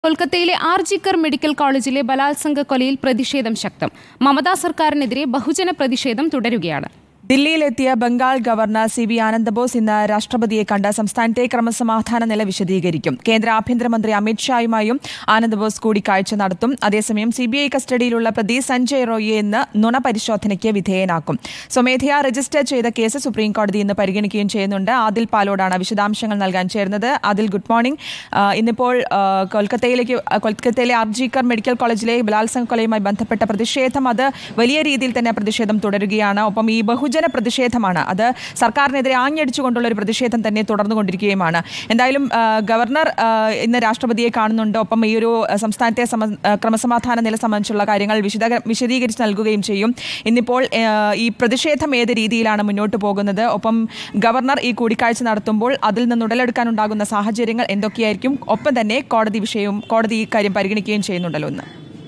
കൊൽക്കത്തയിലെ ആർജിക്കർ മെഡിക്കൽ കോളേജിലെ ബലാത്സംഗ കൊലയിൽ പ്രതിഷേധം ശക്തം മമതാ സർക്കാരിനെതിരെ ബഹുജന പ്രതിഷേധം തുടരുകയാണ് ദില്ലിയിലെത്തിയ Bengal governor C V Ananda Bose ഇന്ന് രാഷ്ട്രപതിയെ കണ്ട് സംസ്ഥാനത്തെ ക്രമസമാധാന നില വിശദീകരിക്കും കേന്ദ്ര ആഭ്യന്തരമന്ത്രി അമിത്ഷായുമായും ആനന്ദബോസ് കൂടിക്കാഴ്ച നടത്തും അതേസമയം സിബിഐ കസ്റ്റഡിയിലുള്ള പ്രതി സഞ്ജയ് റോയിയെ ഇന്ന് നുണ പരിശോധനയ്ക്ക് വിധേയനാക്കും സ്വമേധയാ രജിസ്റ്റർ ചെയ്ത കേസ് സുപ്രീം കോടതി ഇന്ന് പരിഗണിക്കുകയും ചെയ്യുന്നുണ്ട് ആദിൽ പാലോടാണ് വിശദാംശങ്ങൾ നൽകാൻ ചേരുന്നത് ആദിൽ ഗുഡ് മോർണിംഗ് ആ, ഇന്നിപ്പോൾ ആ, കൊൽക്കത്തയിലേക്ക് ആ, കൊൽക്കത്തയിലെ ആർജിക്കർ മെഡിക്കൽ കോളേജിലെ ബലാത്സംഗ കൊലയുമായി ബന്ധപ്പെട്ട പ്രതിഷേധം അത് വലിയ രീതിയിൽ തന്നെ പ്രതിഷേധം തുടരുകയാണ് ഒപ്പം ഈ ബഹുജന പ്രതിഷേധമാണ് അത് സർക്കാരിനെതിരെ ആഞ്ഞടിച്ചുകൊണ്ടുള്ള ഒരു പ്രതിഷേധം തന്നെ തുടർന്നുകൊണ്ടിരിക്കുകയുമാണ് എന്തായാലും ആ, ഗവർണർ ആ, ഇന്ന് രാഷ്ട്രപതിയെ കാണുന്നുണ്ട് ഒപ്പം ഈ ഒരു ആ, സംസ്ഥാനത്തെ സമ ആ, ക്രമസമാധാന നില സംബന്ധിച്ചുള്ള കാര്യങ്ങൾ വിശദ വിശദീകരിച്ച് നൽകുകയും ചെയ്യും ഇന്നിപ്പോൾ ആ, ഈ പ്രതിഷേധം ഏത് രീതിയിലാണ് മുന്നോട്ട് പോകുന്നത് ഒപ്പം ഗവർണർ ഈ കൂടിക്കാഴ്ച നടത്തുമ്പോൾ അതിൽ നിന്ന് ഉടലെടുക്കാനുണ്ടാകുന്ന സാഹചര്യങ്ങൾ എന്തൊക്കെയായിരിക്കും ഒപ്പം തന്നെ കോടതി വിഷയവും കോടതി ഈ കാര്യം പരിഗണിക്കുകയും ചെയ്യുന്നുണ്ടല്ലോ ഇന്ന്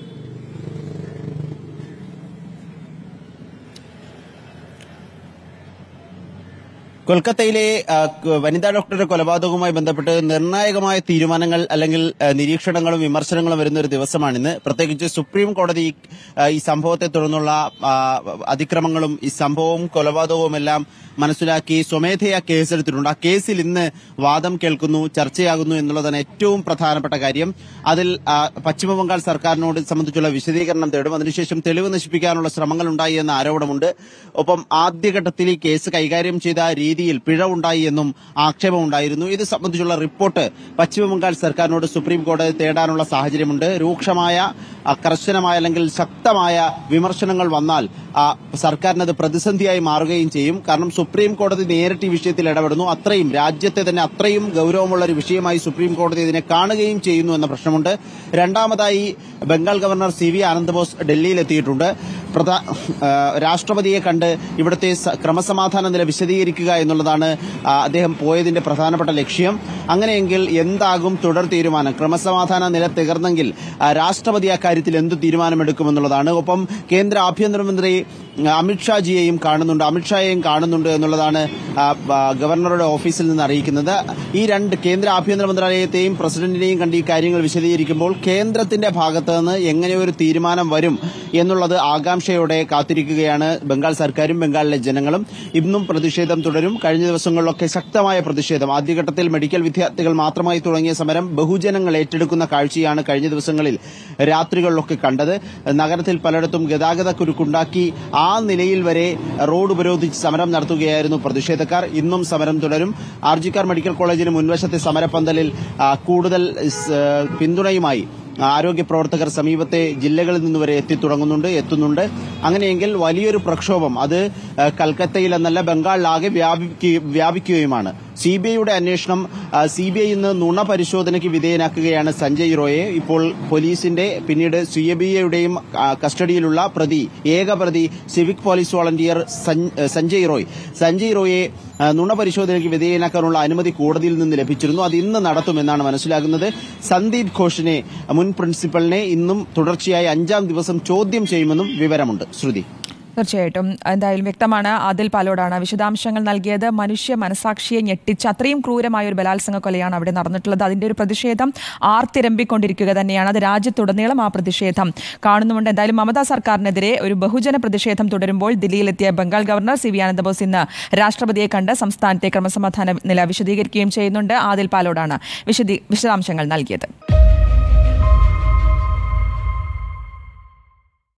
കൊൽക്കത്തയിലെ ആ, ക- വനിതാ ഡോക്ടറുടെ കൊലപാതകവുമായി ബന്ധപ്പെട്ട് നിർണായകമായ തീരുമാനങ്ങൾ അല്ലെങ്കിൽ ആ, നിരീക്ഷണങ്ങളും വിമർശനങ്ങളും വരുന്ന ഒരു ദിവസമാണിന്ന് പ്രത്യേകിച്ച് സുപ്രീം കോടതി ആ, ഈ സംഭവത്തെ തുടർന്നുള്ള ആ, അതിക്രമങ്ങളും ഈ സംഭവവും കൊലപാതകവും എല്ലാം മനസ്സിലാക്കി സ്വമേധയാ കേസെടുത്തിട്ടുണ്ട് ആ കേസിൽ ഇന്ന് വാദം കേൾക്കുന്നു ചർച്ചയാകുന്നു എന്നുള്ളതാണ് ഏറ്റവും പ്രധാനപ്പെട്ട കാര്യം അതിൽ ആ, പശ്ചിമബംഗാൾ സർക്കാരിനോട് ഇത് സംബന്ധിച്ചുള്ള വിശദീകരണം തേടും അതിനുശേഷം തെളിവ് നശിപ്പിക്കാനുള്ള ശ്രമങ്ങൾ ഉണ്ടായി എന്ന ആരോപണമുണ്ട് ഒപ്പം ആദ്യഘട്ടത്തിൽ ഈ കേസ് കൈകാര്യം ചെയ്ത രീതിയിൽ പിഴവുണ്ടായി എന്നും ആക്ഷേപമുണ്ടായിരുന്നു ഇത് സംബന്ധിച്ചുള്ള റിപ്പോർട്ട് പശ്ചിമബംഗാൾ സർക്കാരിനോട് സുപ്രീം കോടതി തേടാനുള്ള സാഹചര്യമുണ്ട് രൂക്ഷമായ ആ, കർശനമായ അല്ലെങ്കിൽ ശക്തമായ വിമർശനങ്ങൾ വന്നാൽ ആ, സർക്കാരിനത് പ്രതിസന്ധിയായി മാറുകയും ചെയ്യും കാരണം സുപ്രീം കോടതി നേരിട്ട് ഈ വിഷയത്തിൽ ഇടപെടുന്നു അത്രയും രാജ്യത്തെ തന്നെ അത്രയും ഗൗരവമുള്ള ഒരു വിഷയമായി സുപ്രീം കോടതി ഇതിനെ കാണുകയും ചെയ്യുന്നു എന്ന പ്രശ്നമുണ്ട് രണ്ടാമതായി Bengal governor C V Ananda Bose ഡൽഹിയിലെത്തിയിട്ടുണ്ട് പ്രധാ ആ, രാഷ്ട്രപതിയെ കണ്ട് ഇവിടുത്തെ സ- ക്രമസമാധാന നില വിശദീകരിക്കുക എന്നുള്ളതാണ് ആ, അദ്ദേഹം പോയതിന്റെ പ്രധാനപ്പെട്ട ലക്ഷ്യം അങ്ങനെയെങ്കിൽ എന്താകും തുടർ തീരുമാനം ക്രമസമാധാന നില തകർന്നെങ്കിൽ ആ, രാഷ്ട്രപതി അക്കാര്യത്തിൽ എന്ത് തീരുമാനമെടുക്കുമെന്നുള്ളതാണ് ഒപ്പം കേന്ദ്ര ആഭ്യന്തരമന്ത്രി ആ, അമിത്ഷാജിയെയും കാണുന്നുണ്ട് അമിത്ഷായെയും കാണുന്നുണ്ട് എന്നുള്ളതാണ് ആ, ആ, ഗവർണറുടെ ഓഫീസിൽ നിന്ന് അറിയിക്കുന്നത് ഈ രണ്ട് കേന്ദ്ര ആഭ്യന്തര മന്ത്രാലയത്തെയും പ്രസിഡന്റിനെയും കണ്ട് ഈ കാര്യങ്ങൾ വിശദീകരിക്കുമ്പോൾ കേന്ദ്രത്തിന്റെ ഭാഗത്ത് നിന്ന് എങ്ങനെ ഒരു തീരുമാനം വരും എന്നുള്ളത് ആകാംക്ഷയോടെ കാത്തിരിക്കുകയാണ് ബംഗാൾ സർക്കാരും ബംഗാളിലെ ജനങ്ങളും ഇന്നും പ്രതിഷേധം തുടരും കഴിഞ്ഞ ദിവസങ്ങളിലൊക്കെ ശക്തമായ പ്രതിഷേധം ആദ്യഘട്ടത്തിൽ മെഡിക്കൽ വിദ്യാർത്ഥികൾ മാത്രമായി തുടങ്ങിയ സമരം ബഹുജനങ്ങൾ ഏറ്റെടുക്കുന്ന കാഴ്ചയാണ് കഴിഞ്ഞ ദിവസങ്ങളിൽ രാത്രികളിലൊക്കെ കണ്ടത് നഗരത്തിൽ പലയിടത്തും ഗതാഗത കുരുക്കുണ്ടാക്കി ആ നിലയിൽ വരെ റോഡ് ഉപരോധിച്ച് സമരം നടത്തുകയായിരുന്നു പ്രതിഷേധക്കാർ ഇന്നും സമരം തുടരും ആർജിക്കാർ മെഡിക്കൽ കോളേജിന് മുൻവശത്തെ സമരപ്പന്തലിൽ ആ, കൂടുതൽ സ്, പിന്തുണയുമായി ആരോഗ്യ പ്രവർത്തകർ സമീപത്തെ ജില്ലകളിൽ നിന്ന് വരെ എത്തിത്തുടങ്ങുന്നുണ്ട് എത്തുന്നുണ്ട് അങ്ങനെയെങ്കിൽ വലിയൊരു പ്രക്ഷോഭം അത് ആ, കൽക്കത്തയിൽ എന്നല്ല ബംഗാളിലാകെ വ്യാപിക്കു- വ്യാപിക്കുകയുമാണ് സി ബി ഐയുടെ അന്വേഷണം സി ബി ഐ ഇന്ന് നുണ പരിശോധനയ്ക്ക് വിധേയനാക്കുകയാണ് സഞ്ജയ് റോയെ ഇപ്പോൾ പോലീസിന്റെ പിന്നീട് സി ബി ഐയുടെയും കസ്റ്റഡിയിലുള്ള പ്രതി ഏക പ്രതി സിവിക് പോലീസ് വോളണ്ടിയർ സஞ்- സഞ്ജയ് റോയ് സഞ്ജയ് റോയെ ആ, നുണ പരിശോധനയ്ക്ക് വിധേയനാക്കാനുള്ള അനുമതി കോടതിയിൽ നിന്ന് ലഭിച്ചിരുന്നു അത് ഇന്ന് നടത്തുമെന്നാണ് മനസ്സിലാകുന്നത് സന്ദീപ് ഘോഷിനെ മുൻ പ്രിൻസിപ്പലിനെ ഇന്നും തുടർച്ചയായി അഞ്ചാം ദിവസം ചോദ്യം ചെയ്യുമെന്നും വിവരമുണ്ട് ശ്രുതി തീർച്ചയായിട്ടും എന്തായാലും വ്യക്തമാണ് ആദിൽ പാലോടാണ് വിശദാംശങ്ങൾ നൽകിയത് മനുഷ്യ മനസാക്ഷിയെ ഞെട്ടിച്ച് അത്രയും ക്രൂരമായ ഒരു ബലാത്സംഗ കൊലയാണ് അവിടെ നടന്നിട്ടുള്ളത് അതിന്റെ ഒരു പ്രതിഷേധം ആർത്തിരമ്പിക്കൊണ്ടിരിക്കുക തന്നെയാണ് അത് രാജ്യത്തുടനീളം ആ പ്രതിഷേധം കാണുന്നുമുണ്ട് എന്തായാലും മമതാ സർക്കാരിനെതിരെ ഒരു ബഹുജന പ്രതിഷേധം തുടരുമ്പോൾ ദില്ലിയിലെത്തിയ Bengal governor C V Ananda Bose ഇന്ന് രാഷ്ട്രപതിയെ കണ്ട് സംസ്ഥാനത്തെ ക്രമസമാധാന നില വിശദീകരിക്കുകയും ചെയ്യുന്നുണ്ട് ആദിൽ പാലോടാണ് വിശദീ വിശദാംശങ്ങൾ നൽകിയത്